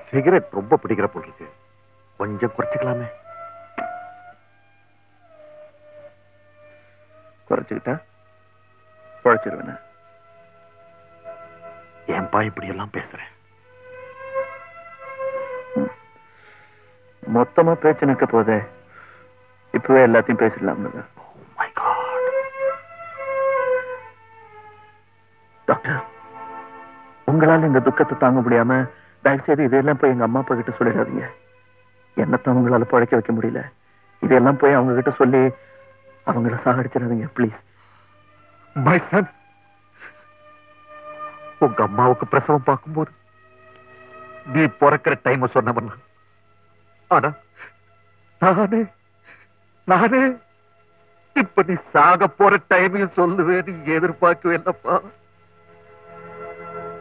Cigarette ரொம்ப பிடிக்கிற போல் இருக்கு கொஞ்சம் குறைச்சிக்கலாமே குறைச்சுக்கிட்டா குறைச்சிருவேன் ஏன்பா இப்படி எல்லாம் பேசுறேன் மொத்தமா பேச்சு நிற்க போதே இப்பவே எல்லாத்தையும் பேசிடலாம் மை காட் டாக்டர் உங்களால இந்த துக்கத்தை தாங்க முடியாம தயவு செய்து இதெல்லாம் போய் எங்க அம்மா அப்பா கிட்ட சொல்லிடாதீங்க என்னத்தான் உங்களால பழைக்க வைக்க முடியல இதெல்லாம் போய் அவங்க கிட்ட சொல்லி அவங்கள சாகடிச்சிடாதீங்க ப்ளீஸ் மை சன் உங்க அம்மாவுக்கு பிரசவம் பார்க்கும்போது நீ பிறக்கிற டைம் சொன்னவன் நான். ஆனா நானே நானே இப்ப நீ சாக போற டைமையும் சொல்லுவேன் நீ எதிர்பார்க்கவே இல்லப்பா